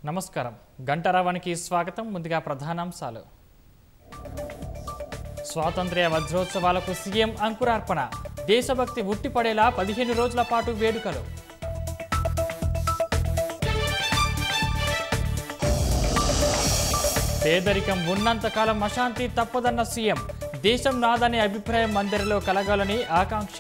నమస్కారం గంటరావానికి స్వాగతం ముందుగా ప్రధానాంశాలు స్వాతంత్ర్య వజ్రోత్సవాలకు సీఎం అంకురార్పణ దేశభక్తి ఉట్టిపడేలా పదిహేను రోజుల పాటు వేడుకలు పేదరికం ఉన్నంతకాలం అశాంతి తప్పదన్న సీఎం దేశం నాదనే అభిప్రాయం అందరిలో కలగాలని ఆకాంక్ష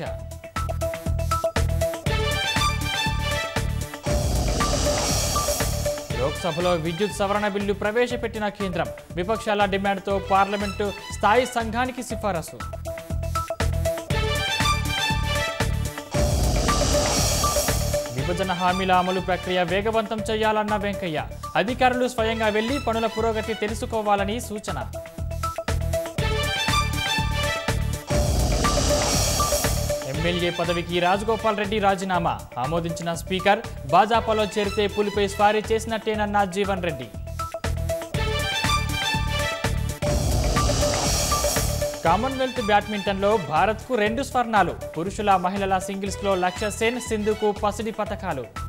లోక్సభలో విద్యుత్ సవరణ బిల్లు ప్రవేశపెట్టిన కేంద్రం విపక్షాల డిమాండ్తో పార్లమెంటు స్థాయి సంఘానికి సిఫారసు విభజన హామీల అమలు ప్రక్రియ వేగవంతం చేయాలన్న వెంకయ్య అధికారులు స్వయంగా వెళ్లి పనుల పురోగతి తెలుసుకోవాలని సూచన ఎమ్మెల్యే పదవికి రాజగోపాల్ రెడ్డి రాజీనామా ఆమోదించిన స్పీకర్ భాజపాలో చేరితే పులిపై స్వారీ చేసినట్టేనన్న జీవన్ రెడ్డి కామన్వెల్త్ బ్యాడ్మింటన్లో భారత్కు రెండు స్వర్ణాలు పురుషుల మహిళల సింగిల్స్లో లక్ష్య సేన్ సింధుకు పసిడి పథకాలు